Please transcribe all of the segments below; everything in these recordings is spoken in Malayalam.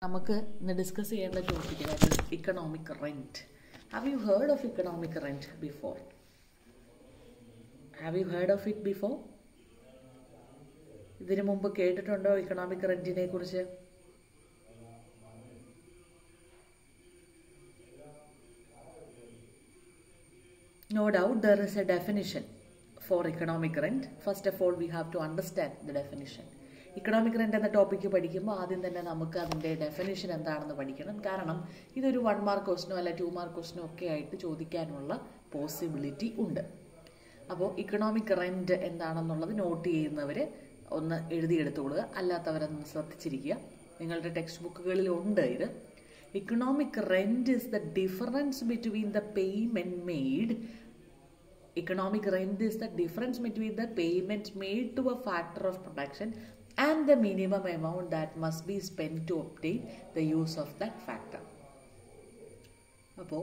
നമുക്ക് ഇന്ന് ഡിസ്കസ് ചെയ്യേണ്ട topic economic rent have you heard of economic rent before have you heard of it before ഇതിനു മുമ്പ് കേട്ടിട്ടുണ്ടോ ഇക്കണോമിക് റെൻറ്റിനെ കുറിച്ച് No doubt there is a definition for economic rent. First of all, we have to understand the definition. Economic rent എന്ന ടോപ്പിക്ക് പഠിക്കുമ്പോൾ ആദ്യം തന്നെ നമുക്ക് അതിൻ്റെ ഡെഫിനിഷൻ എന്താണെന്ന് പഠിക്കണം കാരണം ഇതൊരു വൺ മാർക്ക് ക്വസ്റ്റിനോ അല്ല ടു മാർക്ക് ക്വസ്റ്റിനോ ഒക്കെ ആയിട്ട് ചോദിക്കാനുള്ള പോസിബിലിറ്റി ഉണ്ട് അപ്പോൾ ഇക്കണോമിക് റെൻ്റ് എന്താണെന്നുള്ളത് നോട്ട് ചെയ്യുന്നവർ ഒന്ന് എഴുതിയെടുത്തുകൊള്ളുക അല്ലാത്തവരൊന്ന് ശ്രദ്ധിച്ചിരിക്കുക നിങ്ങളുടെ ടെക്സ്റ്റ് ബുക്കുകളിലുണ്ട് ഇത് economic rent is the difference between the payment made economic rent is the difference between the payments made to a factor of production and the minimum amount that must be spent to obtain the use of that factor അപ്പോൾ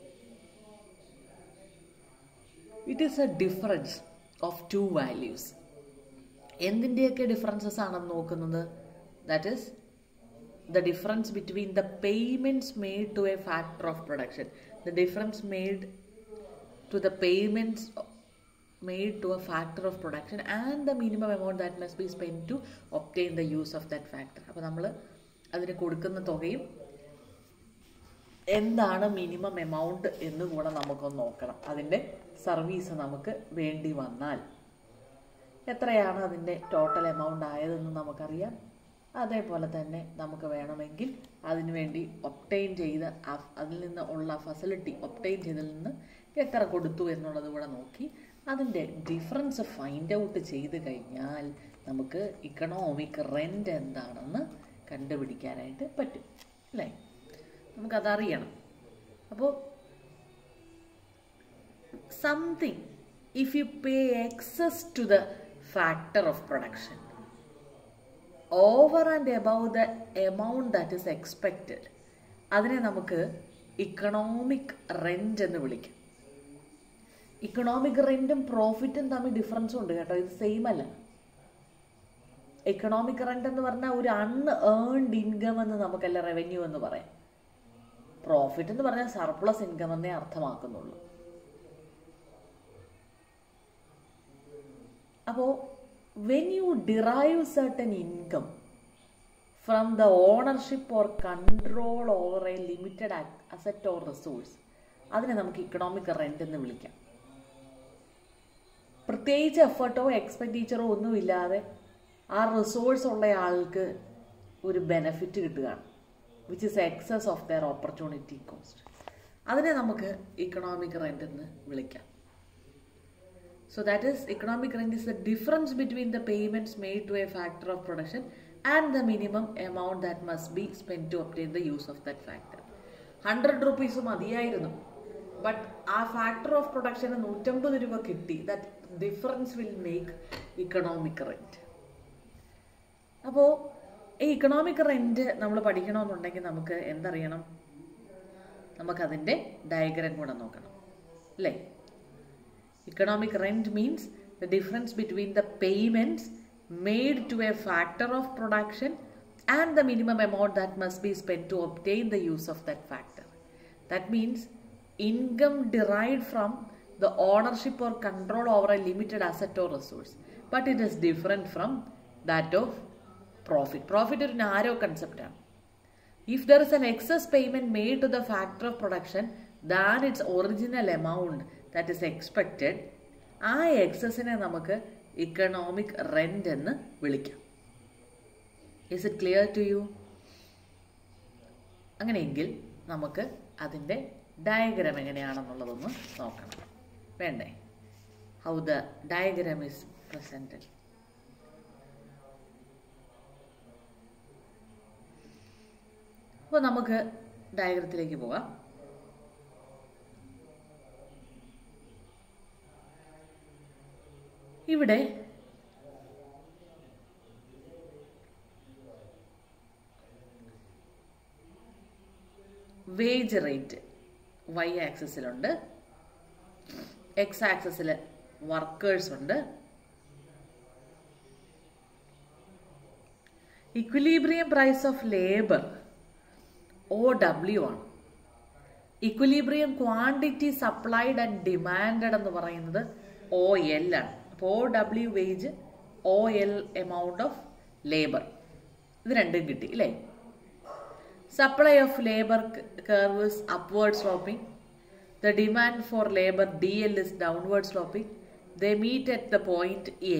it is a difference of two values എന്തിൻ്റെയൊക്കെ ഡിഫറൻസസ് ആണെന്ന് നോക്കുന്നത് that is the difference between the payments made to a factor of production the difference made to the payments made to a factor of production and the minimum amount that must be spent to obtain the use of that factor അപ്പോൾ നമ്മൾ അതിന് കൊടുക്കുന്ന തുകയും എന്താണ് മിനിമം എമൗണ്ട് എന്ന് കൂടെ നമുക്കൊന്ന് നോക്കണം അതിൻ്റെ സർവീസ് നമുക്ക് വേണ്ടി വന്നാൽ എത്രയാണ് അതിൻ്റെ ടോട്ടൽ എമൗണ്ട് ആയതെന്ന് നമുക്കറിയാം അതേപോലെ തന്നെ നമുക്ക് വേണമെങ്കിൽ അതിനുവേണ്ടി ഒപ്റ്റെയിൻ ചെയ്ത അതിൽ നിന്ന് ഉള്ള ഫെസിലിറ്റി ഒപ്റ്റെയിൻ ചെയ്തതിൽ നിന്ന് എത്ര കൊടുത്തു എന്നുള്ളത് കൂടെ നോക്കി അതിൻ്റെ ഡിഫറൻസ് ഫൈൻഡ് ഔട്ട് ചെയ്ത് കഴിഞ്ഞാൽ നമുക്ക് ഇക്കണോമിക് റെൻ്റ് എന്താണെന്ന് കണ്ടുപിടിക്കാനായിട്ട് പറ്റും അല്ലേ നമുക്കതറിയണം അപ്പോൾ something if you pay excess to the factor of production over and above the amount that is expected അതിനെ നമുക്ക് ഇക്കണോമിക് റെൻ്റ് എന്ന് വിളിക്കും ഇക്കണോമിക് റെൻറ്റും പ്രോഫിറ്റും തമ്മിൽ ഡിഫറൻസും ഉണ്ട് കേട്ടോ ഇത് സെയിം അല്ല ഇക്കണോമിക് റെൻ്റ് എന്ന് പറഞ്ഞാൽ ഒരു അൺ ഏൺഡ് ഇൻകം എന്ന് നമുക്കല്ല റവന്യൂ എന്ന് പറയാം പ്രോഫിറ്റ് എന്ന് പറഞ്ഞാൽ സർപ്ലസ് ഇൻകം എന്നേ അർത്ഥമാക്കുന്നുള്ളൂ അപ്പോൾ when you derive certain income from the ownership or control over a limited asset or resource അതിനെ നമുക്ക് ഇക്കണോമിക് റെൻ്റ് എന്ന് വിളിക്കാം പ്രത്യേകിച്ച് എഫർട്ടോ എക്സ്പെൻഡിച്ചറോ ഒന്നുമില്ലാതെ ആ റിസോഴ്സ് ഉള്ള ആൾക്ക് ഒരു ബെനഫിറ്റ് കിട്ടുകയാണ് which is excess of their opportunity cost അതിനെ നമുക്ക് ഇക്കണോമിക് റെൻ്റ് എന്ന് വിളിക്കാം So that is economic rent is the difference between the payments made to a factor of production and the minimum amount that must be spent to obtain the use of that factor. Hundred rupees മതിയായിരുന്നു ബട്ട് ആ ഫാക്ടർ ഓഫ് പ്രൊഡക്ഷന് നൂറ്റമ്പത് രൂപ കിട്ടി that difference will make economic rent അപ്പോൾ ഈ ഇക്കണോമിക് റെൻറ്റ് നമ്മൾ പഠിക്കണമെന്നുണ്ടെങ്കിൽ നമുക്ക് എന്തറിയണം നമുക്കതിൻ്റെ ഡയഗ്രം കൂടെ നോക്കണം അല്ലേ Economic rent means the difference between the payments made to a factor of production and the minimum amount that must be spent to obtain the use of that factor. That means income derived from the ownership or control over a limited asset or resource. But it is different from that of profit. Profit is a narrow concept. If there is an excess payment made to the factor of production than its original amount that is expected ആ എക്സസിനെ നമുക്ക് ഇക്കണോമിക് റെൻ്റ് എന്ന് വിളിക്കാം is it clear to you അങ്ങനെയെങ്കിൽ നമുക്ക് അതിൻ്റെ ഡയഗ്രാം എങ്ങനെയാണെന്നുള്ളതൊന്ന് നോക്കണം വേണ്ടേ how the diagram is presented അപ്പോൾ നമുക്ക് ഡയഗ്രത്തിലേക്ക് പോകാം ഇവിടെ വേജ് റേറ്റ് വൈ ആക്സസിലുണ്ട് എക്സ് ആക്സസിൽ വർക്കേഴ്സ് ഉണ്ട് equilibrium price of labour O W ആണ് equilibrium quantity supplied and demanded എന്ന് പറയുന്നത് ഒ എൽ ആണ് അപ്പോൾ O W wage O L amount of labour ഇത് രണ്ടും കിട്ടി അല്ലേ supply of labour curve is upward sloping the demand for labour D L is downward sloping the meet at the point A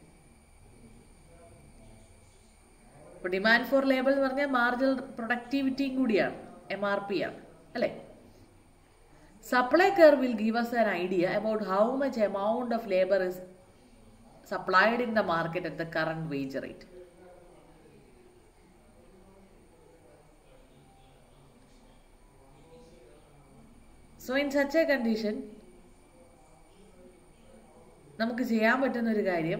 അപ്പോൾ ഡിമാൻഡ് ഫോർ ലേബർ എന്ന് പറഞ്ഞാൽ മാർജിനൽ പ്രൊഡക്ടിവിറ്റിയും കൂടിയാണ് എം ആർ പി ആണ് അല്ലേ supply curve will give us an idea about how much amount of labor is supplied in the market at the current wage rate. So in such a condition നമുക്ക് ചെയ്യാൻ പറ്റുന്ന ഒരു കാര്യം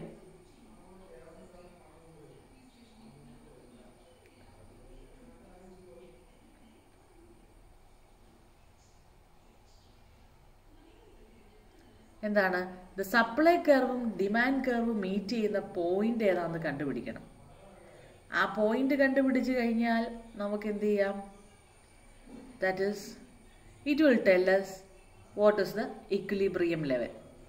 എന്താണ് ദ സപ്ലൈ കർവും ഡിമാൻഡ് കർവും മീറ്റ് ചെയ്യുന്ന പോയിന്റ് ഏതാണെന്ന് കണ്ടുപിടിക്കണം ആ പോയിന്റ് കണ്ടുപിടിച്ച് കഴിഞ്ഞാൽ നമുക്ക് എന്ത് ചെയ്യാം that is it will tell us what is the equilibrium level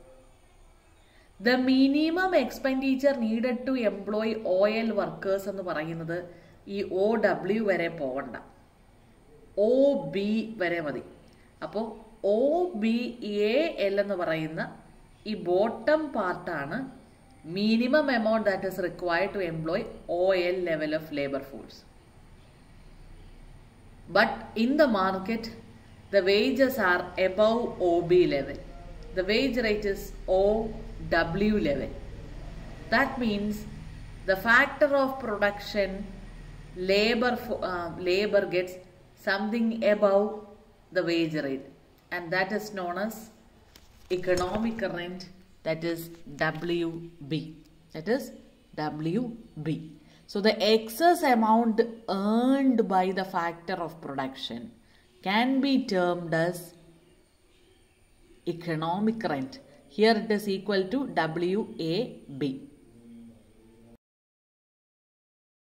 the minimum expenditure needed to employ O L workers എന്ന് പറയുന്നത് ഈ ഒ ഡബ്ല്യു വരെ പോകണ്ട ഒ ബി വരെ മതി അപ്പോൾ ഒ ബി എ എൽ എന്ന് പറയുന്ന ഈ ബോട്ടം പാർട്ടാണ് minimum amount that is required to employ O L level of labour force but in the market the wages are above O B level the wage rate is O W level that means the factor of production labour labour gets something above the wage rate and that is known as economic rent that is WB that is WB so the excess amount earned by the factor of production can be termed as economic rent here it is equal to WAB